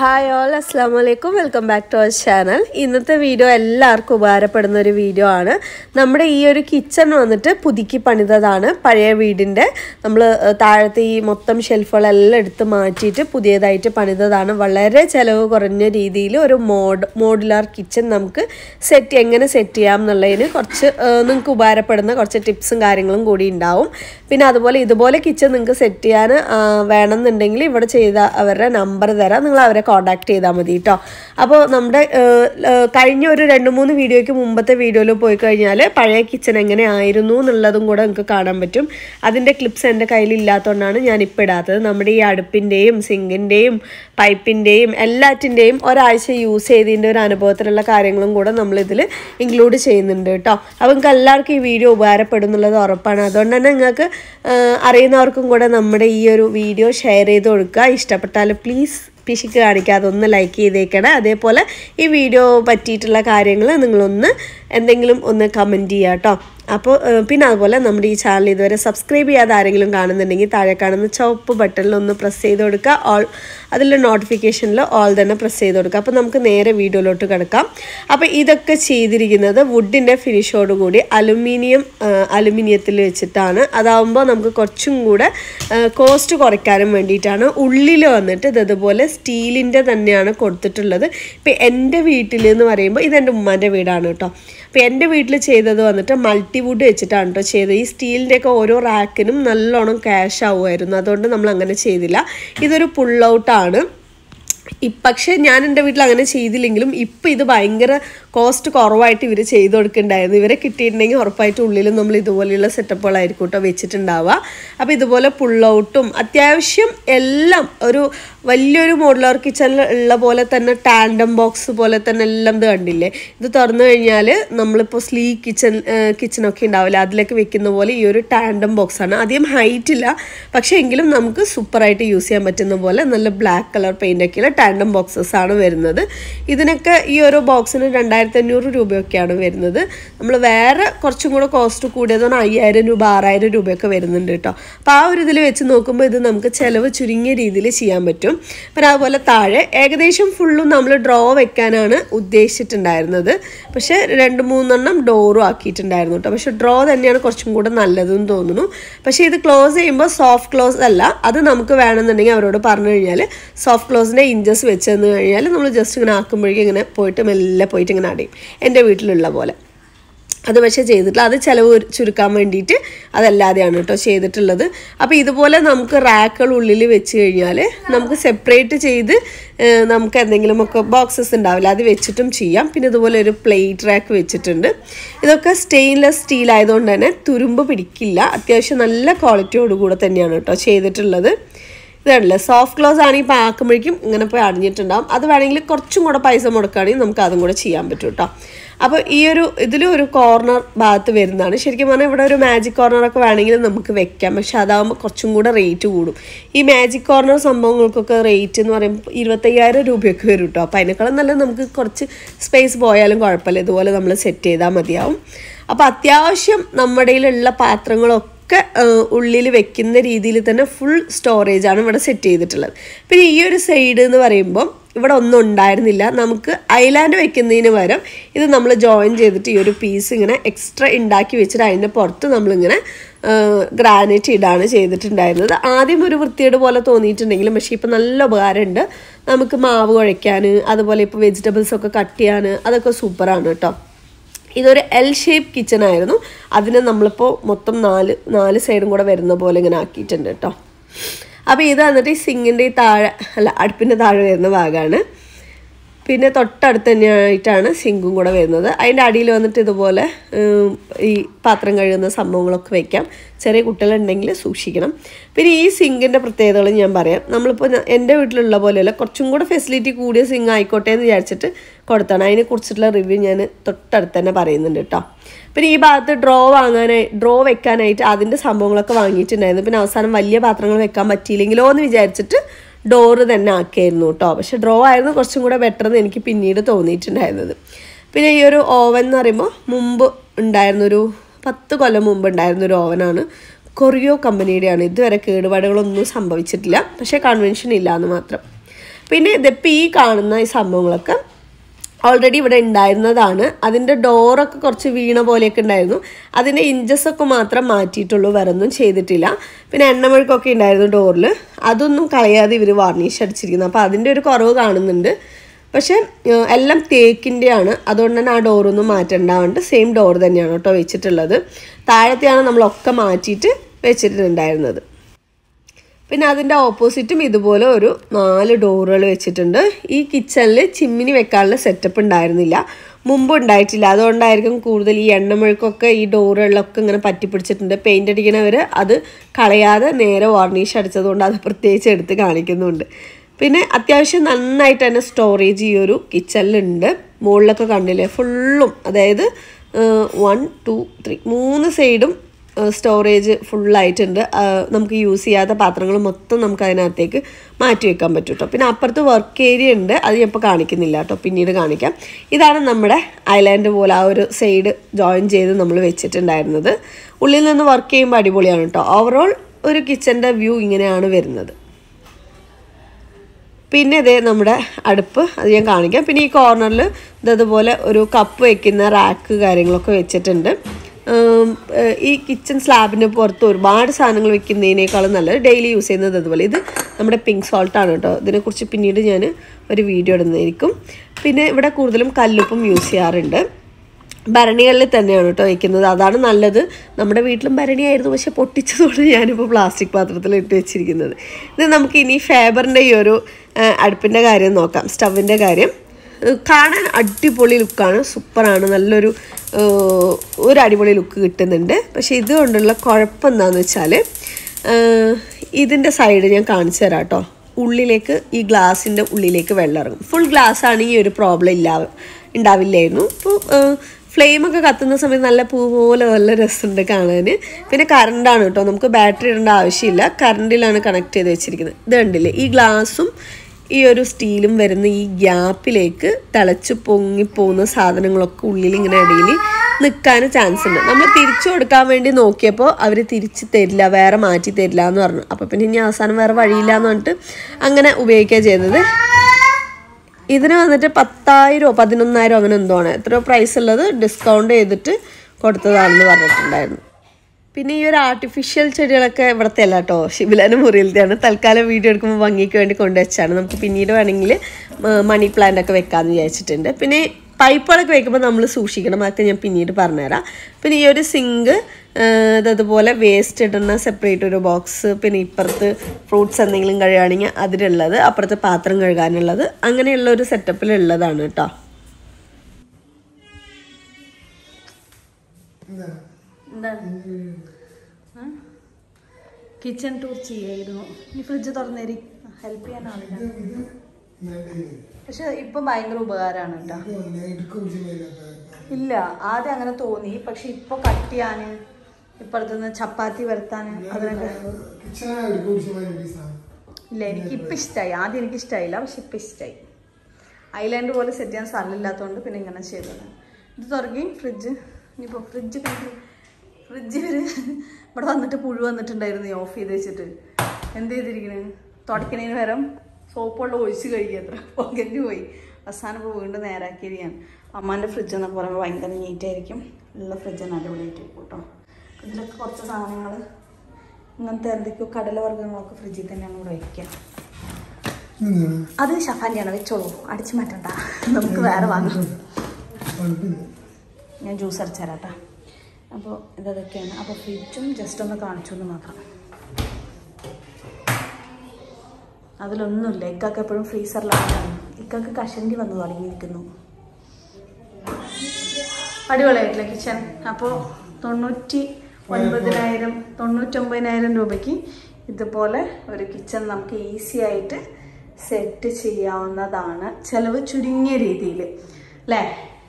Hi all അസ്സാം വലൈക്കും welcome back to our channel ഇന്നത്തെ വീഡിയോ എല്ലാവർക്കും ഉപകാരപ്പെടുന്ന ഒരു വീഡിയോ ആണ് നമ്മുടെ ഈ ഒരു കിച്ചൺ വന്നിട്ട് പുതുക്കി പണിതതാണ് പഴയ വീടിൻ്റെ നമ്മൾ താഴത്തെ ഈ മൊത്തം ഷെൽഫുകളെല്ലാം എടുത്ത് മാറ്റിയിട്ട് പുതിയതായിട്ട് പണിതതാണ് വളരെ ചിലവ് കുറഞ്ഞ രീതിയിൽ ഒരു മോഡ് മോഡുലാർ കിച്ചൺ നമുക്ക് സെറ്റ് എങ്ങനെ സെറ്റ് ചെയ്യാം എന്നുള്ളതിന് കുറച്ച് നിങ്ങൾക്ക് ഉപകാരപ്പെടുന്ന കുറച്ച് ടിപ്സും കാര്യങ്ങളും കൂടി ഉണ്ടാവും പിന്നെ അതുപോലെ ഇതുപോലെ കിച്ചൺ നിങ്ങൾക്ക് സെറ്റ് ചെയ്യാൻ ആ, വേണമെന്നുണ്ടെങ്കിൽ ഇവിടെ ചെയ്ത അവരുടെ നമ്പർ തരാം നിങ്ങൾ അവരെ കോൺടാക്ട് ചെയ്താൽ മതി കേട്ടോ അപ്പോൾ നമ്മുടെ ഏഹ്, ഏഹ്, കഴിഞ്ഞ ഒരു രണ്ട് മൂന്ന് വീഡിയോയ്ക്ക് മുമ്പത്തെ വീഡിയോയിൽ പോയി കഴിഞ്ഞാൽ പഴയ കിച്ചൺ എങ്ങനെ ആയിരുന്നു എന്നുള്ളതും കൂടെ നിങ്ങൾക്ക് കാണാൻ പറ്റും അതിൻ്റെ ക്ലിപ്സ് എൻ്റെ കയ്യിൽ ഇല്ലാത്തതുകൊണ്ടാണ് ഞാൻ ഇപ്പോൾ ഇടാത്തത് നമ്മുടെ ഈ അടുപ്പിൻ്റെയും സിങ്കിൻ്റെയും പൈപ്പിൻ്റെയും എല്ലാറ്റിൻ്റെയും ഒരാഴ്ച യൂസ് ചെയ്തതിൻ്റെ ഒരു അനുഭവത്തിലുള്ള കാര്യങ്ങളും കൂടെ നമ്മളിതിൽ ഇൻക്ലൂഡ് ചെയ്യുന്നുണ്ട് കേട്ടോ അപ്പോൾ നിങ്ങൾക്ക് എല്ലാവർക്കും ഈ വീഡിയോ ഉപകാരപ്പെടും എന്നുള്ളത് ഉറപ്പാണ് അതുകൊണ്ട് തന്നെ നിങ്ങൾക്ക് ആഹ്, അറിയുന്നവർക്കും കൂടെ നമ്മുടെ ഈ ഒരു വീഡിയോ ഷെയർ ചെയ്ത് കൊടുക്കുക ഇഷ്ടപ്പെട്ടാൽ പ്ലീസ് പിശിക്ക് കാണിക്കാതെ ഒന്ന് ലൈക്ക് ചെയ്തേക്കണേ അതേപോലെ ഈ വീഡിയോ പറ്റിയിട്ടുള്ള കാര്യങ്ങൾ നിങ്ങളൊന്ന് എന്തെങ്കിലും ഒന്ന് കമൻറ്റ് ചെയ്യുക കേട്ടോ അപ്പോൾ ഏഹ്, പിന്നെ അതുപോലെ നമ്മുടെ ഈ ചാനൽ ഇതുവരെ സബ്സ്ക്രൈബ് ചെയ്യാതെ ആരെങ്കിലും കാണുന്നുണ്ടെങ്കിൽ താഴെ കാണുന്ന ചുവപ്പ് ബട്ടണിൽ ഒന്ന് പ്രസ് ചെയ്ത് കൊടുക്കുക ഓൾ അതിൽ നോട്ടിഫിക്കേഷനിൽ ഓൾ തന്നെ പ്രസ് ചെയ്ത് കൊടുക്കുക അപ്പോൾ നമുക്ക് നേരെ വീഡിയോയിലോട്ട് കിടക്കാം അപ്പോൾ ഇതൊക്കെ ചെയ്തിരിക്കുന്നത് വുഡിൻ്റെ ഫിനിഷോട് കൂടി അലുമിനിയം അലുമിനിയത്തിൽ വെച്ചിട്ടാണ് അതാവുമ്പോൾ നമുക്ക് കുറച്ചും കൂടെ കോസ്റ്റ് കുറയ്ക്കാനും വേണ്ടിയിട്ടാണ് ഉള്ളിൽ വന്നിട്ട് ഇത് ഇതുപോലെ സ്റ്റീലിൻ്റെ തന്നെയാണ് കൊടുത്തിട്ടുള്ളത് ഇപ്പം എൻ്റെ വീട്ടിൽ എന്ന് പറയുമ്പോൾ ഇതെൻ്റെ ഉമ്മാൻ്റെ വീടാണ് കേട്ടോ അപ്പോൾ എൻ്റെ വീട്ടിൽ ചെയ്തത് വന്നിട്ട് മൾട്ടിവുഡ് വെച്ചിട്ടാണ് കേട്ടോ ചെയ്തത് ഈ സ്റ്റീലിൻ്റെയൊക്കെ ഓരോ റാക്കിനും നല്ലോണം ക്യാഷ് ആവുമായിരുന്നു അതുകൊണ്ട് നമ്മൾ അങ്ങനെ ചെയ്തില്ല ഇതൊരു പുൾ ഔട്ടാണ് പക്ഷേ ഞാൻ എൻ്റെ വീട്ടിൽ അങ്ങനെ ചെയ്തില്ലെങ്കിലും ഇപ്പം ഇത് ഭയങ്കര കോസ്റ്റ് കുറവായിട്ട് ഇവർ ചെയ്ത് കൊടുക്കുന്നുണ്ടായിരുന്നു ഇവരെ കിട്ടിയിട്ടുണ്ടെങ്കിൽ ഉറപ്പായിട്ട് ഉള്ളിലും നമ്മൾ ഇതുപോലെയുള്ള സെറ്റപ്പുകളായിരിക്കും കേട്ടോ വെച്ചിട്ടുണ്ടാവുക അപ്പോൾ ഇതുപോലെ പുൾ ഔട്ടും അത്യാവശ്യം എല്ലാം ഒരു വലിയൊരു മോഡുലാർ കിച്ചണിൽ ഉള്ള പോലെ തന്നെ ടാൻഡം ബോക്സ് പോലെ തന്നെ എല്ലാം ഇത് കണ്ടില്ലേ ഇത് തുറന്നു കഴിഞ്ഞാൽ നമ്മളിപ്പോൾ സ്ലീ കിച്ചൺ കിച്ചണൊക്കെ ഉണ്ടാവില്ല അതിലേക്ക് വെക്കുന്ന പോലെ ഈ ഒരു ടാൻഡം ബോക്സ് ആണ് അധികം ഹൈറ്റ് ഇല്ല പക്ഷേ എങ്കിലും നമുക്ക് സൂപ്പറായിട്ട് യൂസ് ചെയ്യാൻ പറ്റുന്ന പോലെ നല്ല ബ്ലാക്ക് കളർ പെയിൻ്റ് ഒക്കെയുള്ള ടാൻഡം ബോക്സസ് ആണ് വരുന്നത് ഇതിനൊക്കെ ഈ ഒരു ബോക്സിന് രണ്ടായിരത്തി അഞ്ഞൂറ് രൂപയൊക്കെയാണ് വരുന്നത് നമ്മൾ വേറെ കുറച്ചും കൂടെ കോസ്റ്റ് കൂടിയതാണ് അയ്യായിരം രൂപ ആറായിരം രൂപയൊക്കെ വരുന്നുണ്ട് കേട്ടോ അപ്പോൾ ആ ഒരു ഇതിൽ വെച്ച് നോക്കുമ്പോൾ ഇത് നമുക്ക് ചിലവ് ചുരുങ്ങിയ രീതിയിൽ ചെയ്യാൻ പറ്റും പിന്നെ അതുപോലെ താഴെ ഏകദേശം ഫുള്ളും നമ്മൾ ഡ്രോ വെക്കാനാണ് ഉദ്ദേശിച്ചിട്ടുണ്ടായിരുന്നത് പക്ഷേ രണ്ട് മൂന്നെണ്ണം ഡോറും ആക്കിയിട്ടുണ്ടായിരുന്നു കേട്ടോ പക്ഷേ ഡ്രോ തന്നെയാണ് കുറച്ചും കൂടെ നല്ലതെന്ന് തോന്നുന്നു പക്ഷേ ഇത് ക്ലോസ് ചെയ്യുമ്പോൾ സോഫ്റ്റ് ക്ലോസ് അല്ല അത് നമുക്ക് വേണമെന്നുണ്ടെങ്കിൽ അവരോട് പറഞ്ഞു കഴിഞ്ഞാൽ സോഫ്റ്റ് ക്ലോസിൻ്റെ ഇഞ്ചസ് വെച്ച് തന്നു കഴിഞ്ഞാൽ നമ്മൾ ജസ്റ്റ് ഇങ്ങനെ ആക്കുമ്പോഴേക്കും ഇങ്ങനെ പോയിട്ട് മെല്ലെ പോയിട്ട് ഇങ്ങനെ അടയും എൻ്റെ വീട്ടിലുള്ള പോലെ അത് പക്ഷേ ചെയ്തിട്ടില്ല അത് ചിലവ് ഒരു- ചുരുക്കാൻ വേണ്ടിയിട്ട് അതല്ലാതെയാണ് കേട്ടോ ചെയ്തിട്ടുള്ളത് അപ്പോൾ ഇതുപോലെ നമുക്ക് റാക്കുകൾ ഉള്ളിൽ വെച്ച് കഴിഞ്ഞാൽ നമുക്ക് സെപ്പറേറ്റ് ചെയ്ത് ഏഹ്, നമുക്ക് എന്തെങ്കിലുമൊക്കെ ബോക്സസ് ഉണ്ടാവില്ല അത് വെച്ചിട്ടും ചെയ്യാം പിന്നെ ഇതുപോലെ ഒരു പ്ലേറ്റ് റാക്ക് വെച്ചിട്ടുണ്ട് ഇതൊക്കെ സ്റ്റെയിൻലെസ് സ്റ്റീൽ ആയതുകൊണ്ട് തന്നെ തുരുമ്പ് പിടിക്കില്ല അത്യാവശ്യം നല്ല ക്വാളിറ്റിയോട് കൂടെ തന്നെയാണ് കേട്ടോ ചെയ്തിട്ടുള്ളത് ഇതാണല്ലേ സോഫ്റ്റ് ക്ലോസ് ആണെങ്കിൽ ഇപ്പോൾ ആക്കുമ്പോഴേക്കും ഇങ്ങനെ പോയി അടിഞ്ഞിട്ടുണ്ടാവും അത് വേണമെങ്കിൽ കുറച്ചും കൂടെ പൈസ മുടക്കുകയാണെങ്കിൽ നമുക്ക് അതും കൂടെ ചെയ്യാൻ പറ്റും കേട്ടോ അപ്പോൾ ഈ ഒരു ഇതിലും ഒരു കോർണർ ഭാഗത്ത് വരുന്നതാണ് ശരിക്കും പറഞ്ഞാൽ ഇവിടെ ഒരു മാജിക് കോർണറൊക്കെ വേണമെങ്കിൽ നമുക്ക് വെക്കാം പക്ഷെ അതാകുമ്പോൾ കുറച്ചും കൂടെ റേറ്റ് കൂടും ഈ മാജിക് കോർണർ സംഭവങ്ങൾക്കൊക്കെ റേറ്റ് എന്ന് പറയുമ്പോൾ ഇരുപത്തയ്യായിരം രൂപയൊക്കെ വരും കേട്ടോ അപ്പോൾ അതിനേക്കാളും നല്ല നമുക്ക് കുറച്ച് സ്പേസ് പോയാലും കുഴപ്പമില്ല ഇതുപോലെ നമ്മൾ സെറ്റ് ചെയ്താൽ മതിയാവും അപ്പോൾ അത്യാവശ്യം നമ്മുടെ കയ്യിലുള്ള പാത്രങ്ങളൊക്കെ ഒക്കെ ഉള്ളിൽ വെക്കുന്ന രീതിയിൽ തന്നെ ഫുൾ സ്റ്റോറേജ് ആണ് ഇവിടെ സെറ്റ് ചെയ്തിട്ടുള്ളത് പിന്നെ ഈ ഒരു സൈഡ് എന്ന് പറയുമ്പം ഇവിടെ ഒന്നും ഉണ്ടായിരുന്നില്ല നമുക്ക് ഐലാൻഡ് വെക്കുന്നതിന് പകരം ഇത് നമ്മൾ ജോയിൻ ചെയ്തിട്ട് ഈ ഒരു പീസ് ഇങ്ങനെ എക്സ്ട്രാ ഉണ്ടാക്കി വെച്ചിട്ട് അതിൻ്റെ പുറത്ത് നമ്മളിങ്ങനെ ഗ്രാനൈറ്റ് ഇടാണ് ചെയ്തിട്ടുണ്ടായിരുന്നത് ആദ്യം ഒരു വൃത്തിയേട് പോലെ തോന്നിയിട്ടുണ്ടെങ്കിലും പക്ഷേ ഇപ്പം നല്ല ഉപകാരമുണ്ട് നമുക്ക് മാവ് കുഴയ്ക്കാൻ അതുപോലെ ഇപ്പോൾ വെജിറ്റബിൾസ് ഒക്കെ കട്ട് ചെയ്യാൻ അതൊക്കെ സൂപ്പറാണ് കേട്ടോ ഇതൊരു എൽ ഷേപ്പ് കിച്ചൺ ആയിരുന്നു അതിന് നമ്മളിപ്പോൾ മൊത്തം നാല് നാല് സൈഡും കൂടെ വരുന്ന പോലെ ഇങ്ങനെ ആക്കിയിട്ടുണ്ട് കേട്ടോ അപ്പോൾ ഇത് വന്നിട്ട് ഈ സിങ്ങിൻ്റെ ഈ താഴെ അല്ല അടുപ്പിൻ്റെ താഴെ വരുന്ന ഭാഗമാണ് പിന്നെ തൊട്ടടുത്ത് തന്നെയായിട്ടാണ് സിങ്കും കൂടെ വരുന്നത് അതിൻ്റെ അടിയിൽ വന്നിട്ട് ഇതുപോലെ ഉം, ഈ പാത്രം കഴുകുന്ന സംഭവങ്ങളൊക്കെ വെക്കാം ചെറിയ കുട്ടികളുണ്ടെങ്കിൽ സൂക്ഷിക്കണം പിന്നെ ഈ സിങ്കിൻ്റെ പ്രത്യേകതകൾ ഞാൻ പറയാം നമ്മളിപ്പോൾ ന- എൻ്റെ വീട്ടിലുള്ള പോലെയല്ല കുറച്ചും കൂടെ ഫെസിലിറ്റി കൂടിയ സിങ്ക് ആയിക്കോട്ടെ എന്ന് വിചാരിച്ചിട്ട് കൊടുത്താണ് അതിനെക്കുറിച്ചിട്ടുള്ള റിവ്യൂ ഞാൻ തൊട്ടടുത്ത് തന്നെ പറയുന്നുണ്ട് കേട്ടോ പിന്നെ ഈ ഭാഗത്ത് ഡ്രോ വാങ്ങാനായി ഡ്രോ വെക്കാനായിട്ട് അതിൻ്റെ സംഭവങ്ങളൊക്കെ വാങ്ങിയിട്ടുണ്ടായിരുന്നു പിന്നെ അവസാനം വലിയ പാത്രങ്ങൾ വെക്കാൻ പറ്റിയില്ലെങ്കിലോ എന്ന് വിചാരിച്ചിട്ട് ഡോറ് തന്നെ ആക്കിയായിരുന്നു കേട്ടോ പക്ഷെ ഡ്രോ ആയിരുന്നു കുറച്ചും കൂടെ ബെറ്റർ എന്ന് എനിക്ക് പിന്നീട് തോന്നിയിട്ടുണ്ടായിരുന്നത് പിന്നെ ഈ ഒരു ഓവൻ എന്ന് പറയുമ്പോൾ മുമ്പ് ഉണ്ടായിരുന്നൊരു പത്ത് കൊല്ലം മുമ്പ് ഉണ്ടായിരുന്നൊരു ഓവനാണ് കൊറിയോ കമ്പനിയുടെയാണ് ഇതുവരെ കേടുപാടുകളൊന്നും സംഭവിച്ചിട്ടില്ല പക്ഷേ കൺവെൻഷൻ ഇല്ല എന്ന് മാത്രം പിന്നെ ഇതിപ്പോൾ ഈ കാണുന്ന ഈ സംഭവങ്ങളൊക്കെ ഓൾറെഡി ഇവിടെ ഉണ്ടായിരുന്നതാണ് അതിൻ്റെ ഡോറൊക്കെ കുറച്ച് വീണ പോലെയൊക്കെ ഉണ്ടായിരുന്നു അതിൻ്റെ ഇഞ്ചസ് ഒക്കെ മാത്രം മാറ്റിയിട്ടുള്ളൂ വേറെ ഒന്നും ചെയ്തിട്ടില്ല പിന്നെ എണ്ണമെഴുക്കൊക്കെ ഉണ്ടായിരുന്നു ഡോറിൽ അതൊന്നും കളയാതെ ഇവർ വാർണിഷ് അടിച്ചിരിക്കുന്നത് അപ്പോൾ അതിൻ്റെ ഒരു കുറവ് കാണുന്നുണ്ട് പക്ഷേ ഏഹ്, എല്ലാം തേക്കിൻ്റെയാണ് അതുകൊണ്ട് തന്നെ ആ ഡോറൊന്നും മാറ്റണ്ടാവുണ്ട് സെയിം ഡോർ തന്നെയാണ് കേട്ടോ വെച്ചിട്ടുള്ളത് താഴത്തെയാണ് നമ്മളൊക്കെ മാറ്റിയിട്ട് വെച്ചിട്ടുണ്ടായിരുന്നത് പിന്നെ അതിൻ്റെ ഓപ്പോസിറ്റും ഇതുപോലെ ഒരു നാല് ഡോറുകൾ വെച്ചിട്ടുണ്ട് ഈ കിച്ചണിൽ ചിമ്മിനി വെക്കാനുള്ള സെറ്റപ്പ് ഉണ്ടായിരുന്നില്ല മുമ്പ് ഉണ്ടായിട്ടില്ല അതുകൊണ്ടായിരിക്കും കൂടുതൽ ഈ എണ്ണമെഴുക്കൊക്കെ ഈ ഡോറുകളിലൊക്കെ ഇങ്ങനെ പറ്റിപ്പിടിച്ചിട്ടുണ്ട് പെയിൻ്റ് അടിക്കണവർ അത് കളയാതെ നേരെ വാർണിഷ് അടിച്ചതുകൊണ്ട് അത് പ്രത്യേകിച്ച് എടുത്ത് കാണിക്കുന്നുണ്ട് പിന്നെ അത്യാവശ്യം നന്നായിട്ട് തന്നെ സ്റ്റോറേജ് ഈ ഒരു കിച്ചണിലുണ്ട് മുകളിലൊക്കെ കണ്ടില്ലേ ഫുള്ളും അതായത് വൺ ടു ത്രീ മൂന്ന് സൈഡും സ്റ്റോറേജ് ഫുള്ളായിട്ടുണ്ട് നമുക്ക് യൂസ് ചെയ്യാത്ത പാത്രങ്ങൾ മൊത്തം നമുക്ക് അതിനകത്തേക്ക് മാറ്റി വെക്കാൻ പറ്റും കേട്ടോ പിന്നെ അപ്പുറത്ത് വർക്ക് ഏരിയ ഉണ്ട് അത് ഞാൻ ഇപ്പോൾ കാണിക്കുന്നില്ല കേട്ടോ പിന്നീട് കാണിക്കാം ഇതാണ് നമ്മുടെ ഐലാൻഡ് പോലെ ആ ഒരു സൈഡ് ജോയിൻ ചെയ്ത് നമ്മൾ വെച്ചിട്ടുണ്ടായിരുന്നത് ഉള്ളിൽ നിന്ന് വർക്ക് ചെയ്യുമ്പോൾ അടിപൊളിയാണ് കേട്ടോ ഓവറോൾ ഒരു കിച്ചൻ്റെ വ്യൂ ഇങ്ങനെയാണ് വരുന്നത് പിന്നെ ഇതേ നമ്മുടെ അടുപ്പ് അത് ഞാൻ കാണിക്കാം പിന്നെ ഈ കോർണറിൽ ഇതതുപോലെ ഒരു കപ്പ് വെക്കുന്ന റാക്ക് കാര്യങ്ങളൊക്കെ വെച്ചിട്ടുണ്ട് ഉം, ഏഹ് ഈ കിച്ചൺ സ്ലാബിന് പുറത്ത് ഒരുപാട് സാധനങ്ങൾ വെക്കുന്നതിനേക്കാളും നല്ലത് ഡെയിലി യൂസ് ചെയ്യുന്നത് അതുപോലെ ഇത് നമ്മുടെ പിങ്ക് സോൾട്ടാണ് കേട്ടോ ഇതിനെക്കുറിച്ച് പിന്നീട് ഞാൻ ഒരു വീഡിയോ ഇടുന്നതായിരിക്കും പിന്നെ ഇവിടെ കൂടുതലും കല്ലുപ്പും യൂസ് ചെയ്യാറുണ്ട് ഭരണികളിൽ തന്നെയാണ് കേട്ടോ വയ്ക്കുന്നത് അതാണ് നല്ലത് നമ്മുടെ വീട്ടിലും ഭരണിയായിരുന്നു പക്ഷെ പൊട്ടിച്ചതുകൊണ്ട് ഞാനിപ്പോൾ പ്ലാസ്റ്റിക് പാത്രത്തിൽ ഇട്ട് വെച്ചിരിക്കുന്നത് ഇത് നമുക്ക് ഇനി ഫേബറിൻ്റെ ഈ ഒരു ആ, അടുപ്പിൻ്റെ കാര്യം നോക്കാം സ്റ്റവിൻ്റെ കാര്യം ഏഹ് കാണാൻ അടിപൊളി ലുക്കാണ് സൂപ്പറാണ് നല്ലൊരു ഏഹ് ഒരു അടിപൊളി ലുക്ക് കിട്ടുന്നുണ്ട് പക്ഷേ ഇതുകൊണ്ടുള്ള കുഴപ്പം എന്താണെന്ന് വെച്ചാൽ ഇതിൻ്റെ സൈഡ് ഞാൻ കാണിച്ചു തരാം കേട്ടോ ഉള്ളിലേക്ക് ഈ ഗ്ലാസിൻ്റെ ഉള്ളിലേക്ക് വെള്ളം ഇറങ്ങും ഫുൾ ഗ്ലാസ് ആണ് ഈ ഒരു പ്രോബ്ലം ഇല്ല ഉണ്ടാവില്ലായിരുന്നു ഇപ്പോൾ ഫ്ലെയിമൊക്കെ കത്തുന്ന സമയത്ത് നല്ല പൂ പോലെ നല്ല രസമുണ്ട് കാണാൻ പിന്നെ കറണ്ടാണ് കേട്ടോ നമുക്ക് ബാറ്ററി ഇടേണ്ട ആവശ്യമില്ല കറണ്ടിലാണ് കണക്ട് ചെയ്ത് വെച്ചിരിക്കുന്നത് ഇത് കണ്ടില്ലേ ഈ ഗ്ലാസും ഈ ഒരു സ്റ്റീലും വരുന്ന ഈ ഗ്യാപ്പിലേക്ക് തിളച്ച് പൊങ്ങിപ്പോകുന്ന സാധനങ്ങളൊക്കെ ഉള്ളിൽ ഇങ്ങനെ ഇടയിൽ നിൽക്കാൻ ചാൻസ് ഉണ്ട് നമ്മൾ തിരിച്ചു കൊടുക്കാൻ വേണ്ടി നോക്കിയപ്പോൾ അവർ തിരിച്ച് തരില്ല വേറെ മാറ്റി തരില്ല എന്ന് പറഞ്ഞു അപ്പോൾ പിന്നെ ഇനി അവസാനം വേറെ വഴിയില്ല എന്ന് പറഞ്ഞിട്ട് അങ്ങനെ ഉപയോഗിക്കുക ചെയ്തത് ഇതിന് വന്നിട്ട് പത്തായിരോ പതിനൊന്നായിരോ അങ്ങനെ എന്തോ ആണ് എത്രയോ പ്രൈസ് ഉള്ളത് ഡിസ്കൗണ്ട് ചെയ്തിട്ട് കൊടുത്തതാണെന്ന് പറഞ്ഞിട്ടുണ്ടായിരുന്നു പിന്നെ ഈ ഒരു ആർട്ടിഫിഷ്യൽ ചെടികളൊക്കെ ഇവിടുത്തെ അല്ല കേട്ടോ ശിബിലാന മുറിയിലത്തെയാണ് തൽക്കാലം വീഡിയോ എടുക്കുമ്പോൾ ഭംഗിക്ക് വേണ്ടി കൊണ്ടുവച്ചാണ് നമുക്ക് പിന്നീട് വേണമെങ്കിൽ മണി പ്ലാന്റ് ഒക്കെ വെക്കാമെന്ന് വിചാരിച്ചിട്ടുണ്ട് പിന്നെ പൈപ്പുകളൊക്കെ വെക്കുമ്പോൾ നമ്മൾ സൂക്ഷിക്കണം അതൊക്കെ ഞാൻ പിന്നീട് പറഞ്ഞുതരാം പിന്നെ ഈ ഒരു സിങ്ക് അതുപോലെ വേസ്റ്റ് ഇടുന്ന സെപ്പറേറ്റ് ഒരു ബോക്സ് പിന്നെ ഇപ്പുറത്ത് ഫ്രൂട്ട്സ് എന്തെങ്കിലും കഴുകുകയാണെങ്കിൽ അതിലുള്ളത് അപ്പുറത്ത് പാത്രം കഴുകാനുള്ളത് അങ്ങനെയുള്ള ഒരു സെറ്റപ്പിലുള്ളതാണ് കേട്ടോ കിച്ചൺ ടൂർ ചെയ്യായിരുന്നു ഈ ഫ്രിഡ്ജ് തുറന്നേരി ഹെൽപ്പ് ചെയ്യാനാവില്ല പക്ഷെ ഇപ്പൊ ഭയങ്കര ഉപകാരമാണ് കേട്ടോ ഇല്ല ആദ്യം അങ്ങനെ തോന്നി പക്ഷെ ഇപ്പൊ കട്ട് ചെയ്യാന് ഇപ്പുറത്തുനിന്ന് ചപ്പാത്തി വരുത്താന് അതിനൊക്കെ ഇല്ല എനിക്ക് ഇപ്പം ഇഷ്ടമായി ആദ്യം എനിക്ക് ഇഷ്ടമായില്ല പക്ഷെ ഇപ്പം ഇഷ്ടമായി ഐലാൻഡ് പോലെ സെറ്റ് ചെയ്യാൻ സ്ഥലമില്ലാത്തതുകൊണ്ട് പിന്നെ ഇങ്ങനെ ചെയ്തത് ഇത് തുറക്കി ഫ്രിഡ്ജ് ഇനിയിപ്പോൾ ഫ്രിഡ്ജ് കഴിഞ്ഞ് ഫ്രിഡ്ജ് ഇവർ ഇവിടെ വന്നിട്ട് പുഴു വന്നിട്ടുണ്ടായിരുന്നു ഈ ഓഫ് ചെയ്ത് വെച്ചിട്ട് എന്ത് ചെയ്തിരിക്കണേ തുടക്കണേന് പകരം സോപ്പ് വെള്ളം ഒഴിച്ച് കഴിക്കുക അത്ര പോക്കറ്റ് പോയി അവസാനം ഇപ്പോൾ വീണ്ടും നേരാക്കിയിരിക്കുകയാണ് അമ്മാൻ്റെ ഫ്രിഡ്ജ് എന്നൊക്കെ പറയുമ്പോൾ ഭയങ്കര നീറ്റായിരിക്കും ഉള്ള ഫ്രിഡ്ജ് നല്ല അടിപൊളിയായിട്ട് കൂട്ടോ ഇതിലൊക്കെ കുറച്ച് സാധനങ്ങൾ ഇങ്ങനത്തെ എന്തൊക്കെയോ കടലവർഗ്ഗങ്ങളൊക്കെ ഫ്രിഡ്ജിൽ തന്നെയാണ് ഇവിടെ വയ്ക്കുക അത് ഷഫാൻ്റെയാണ് വെച്ചോളൂ അടിച്ചു മാറ്റണ്ട നമുക്ക് വേറെ വാങ്ങാം ഞാൻ ജ്യൂസ് അടിച്ചു തരാട്ടാ അപ്പോൾ ഇതൊക്കെയാണ് അപ്പോൾ ഫ്രിഡ്ജും ജസ്റ്റ് ഒന്ന് കാണിച്ചു എന്ന് മാത്രം അതിലൊന്നുമില്ല ഇക്കാക്ക് എപ്പോഴും ഫ്രീസറിലാണ് ഇക്കാക്ക് കഷണ്ടി വന്നു തുടങ്ങിയിരിക്കുന്നു അടിപൊളിയായിട്ടില്ല കിച്ചൺ അപ്പോൾ തൊണ്ണൂറ്റി ഒൻപതിനായിരം തൊണ്ണൂറ്റൊമ്പതിനായിരം രൂപയ്ക്ക് ഇതുപോലെ ഒരു കിച്ചൺ നമുക്ക് ഈസി ആയിട്ട് സെറ്റ് ചെയ്യാവുന്നതാണ് ചിലവ് ചുരുങ്ങിയ രീതിയിൽ അല്ലേ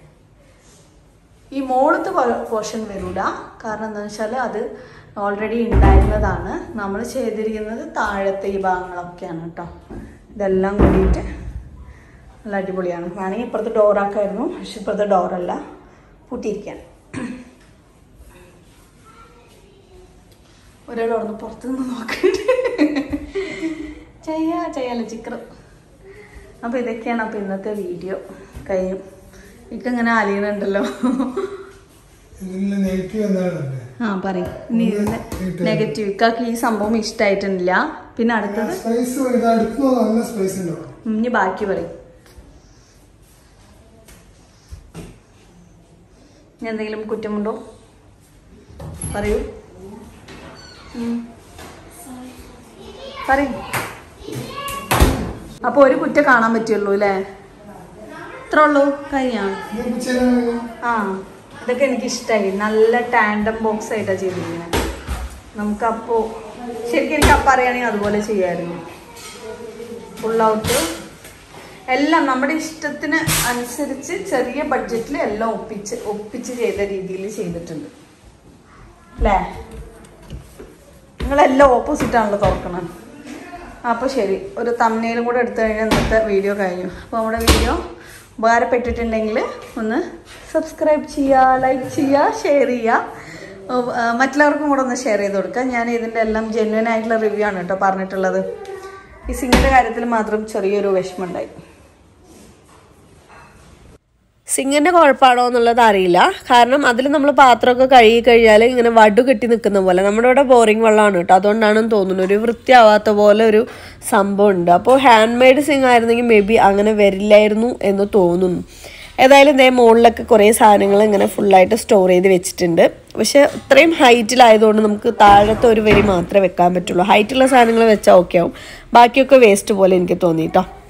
ഈ മോളത്തെ പോർഷൻ വരില്ല കാരണം എന്താണെന്ന് വെച്ചാൽ അത് ഓൾറെഡി ഉണ്ടായിരുന്നതാണ് നമ്മൾ ചെയ്തിരിക്കുന്നത് താഴത്തെ ഈ ഭാഗങ്ങളൊക്കെയാണ് കേട്ടോ ഇതെല്ലാം കൂടിയിട്ട് നല്ല അടിപൊളിയാണ് വേണമെങ്കിൽ ഇപ്പുറത്ത് ഡോറാക്കായിരുന്നു പക്ഷെ ഇപ്പുറത്തെ ഡോറല്ല പൂട്ടിയിരിക്കുകയാണ് ഒരാൾ അവിടെ പുറത്തു നിന്ന് നോക്കിയിട്ട് ചെയ്യാ ചെയ്യാലോ ചിക്കർ അപ്പോൾ ഇതൊക്കെയാണ് അപ്പോൾ ഇന്നത്തെ വീഡിയോ കഴിഞ്ഞു എനിക്കങ്ങനെ അലിയണുണ്ടല്ലോ ഇതിൽ നെഗറ്റീവ് എന്താണല്ലേ ആ പറയും ഇനി ഇതിന്റെ നെഗറ്റീവ് ഇക്കാക്ക് ഈ സംഭവം ഇഷ്ടമായിട്ടില്ല പിന്നെ അടുത്തത് സ്പേസ് ഇത് അടുത്ത് നല്ല സ്പേസ് ഉണ്ടാവും ഇനി ബാക്കി പറയും ഇനി എന്തെങ്കിലും കുറ്റമുണ്ടോ പറയൂ ഉം. പറയൂ അപ്പൊ ഒരു കുറ്റം കാണാൻ പറ്റുള്ളൂ അല്ലേ ഇത്ര ഉള്ളൂ കഴിഞ്ഞാ ഇത് പിച്ചേരാണ് ആ ഇതൊക്കെ എനിക്ക് ഇഷ്ടമായി നല്ല ടാൻഡം ബോക്സ് ആയിട്ടാണ് ചെയ്തിരിക്കുന്നത് നമുക്കപ്പോൾ ശരിക്കും എനിക്ക് അപ്പം അറിയാണെങ്കിൽ അതുപോലെ ചെയ്യായിരുന്നു ഫുൾ ഔട്ട് എല്ലാം നമ്മുടെ ഇഷ്ടത്തിന് അനുസരിച്ച് ചെറിയ ബഡ്ജറ്റിൽ എല്ലാം ഒപ്പിച്ച് ഒപ്പിച്ച് ചെയ്ത രീതിയിൽ ചെയ്തിട്ടുണ്ട് അല്ലേ നിങ്ങളെല്ലാം ഓപ്പോസിറ്റ് ആണല്ലോ തുറക്കണം അപ്പോൾ ശരി ഒരു തമ്മനയിലും കൂടെ എടുത്തു കഴിഞ്ഞാൽ ഇന്നത്തെ വീഡിയോ കഴിഞ്ഞു അപ്പോൾ നമ്മുടെ വീഡിയോ ഉപകാരപ്പെട്ടിട്ടുണ്ടെങ്കിൽ ഒന്ന് സബ്സ്ക്രൈബ് ചെയ്യുക ലൈക്ക് ചെയ്യുക ഷെയർ ചെയ്യുക ഉം, ആ, മറ്റുള്ളവർക്കും കൂടെ ഒന്ന് ഷെയർ ചെയ്ത് കൊടുക്കുക ഞാൻ ഇതിൻ്റെ എല്ലാം ജെന്വൻ ആയിട്ടുള്ള റിവ്യൂ ആണ് കേട്ടോ പറഞ്ഞിട്ടുള്ളത് ഈ സിങ്ങിൻ്റെ കാര്യത്തിൽ മാത്രം ചെറിയൊരു വിഷമമുണ്ടായി സിങ്ങിന്റെ കുഴപ്പമാണോ എന്നുള്ളത് അറിയില്ല കാരണം അതിൽ നമ്മൾ പാത്രമൊക്കെ കഴുകി കഴിഞ്ഞാൽ ഇങ്ങനെ വടു കെട്ടി നിൽക്കുന്ന പോലെ നമ്മുടെ ഇവിടെ ബോറിംഗ് വെള്ളമാണ് കേട്ടോ അതുകൊണ്ടാണെന്ന് തോന്നുന്നു ഒരു വൃത്തിയാവാത്ത പോലെ ഒരു സംഭവം ഉണ്ട് അപ്പോൾ ഹാൻഡ് മെയ്ഡ് സിങ് ആയിരുന്നെങ്കിൽ മേ ബി അങ്ങനെ വരില്ലായിരുന്നു എന്ന് തോന്നുന്നു ഏതായാലും ഇതേ മുകളിലൊക്കെ കുറേ സാധനങ്ങൾ ഇങ്ങനെ ഫുള്ളായിട്ട് സ്റ്റോർ ചെയ്ത് വെച്ചിട്ടുണ്ട് പക്ഷെ ഇത്രയും ഹൈറ്റിലായതുകൊണ്ട് നമുക്ക് താഴത്തെ ഒരു വരി മാത്രമേ വെക്കാൻ പറ്റുള്ളൂ ഹൈറ്റുള്ള സാധനങ്ങൾ വെച്ചാൽ ഓക്കെ ആവും ബാക്കിയൊക്കെ വേസ്റ്റ് പോലെ എനിക്ക് തോന്നി കേട്ടോ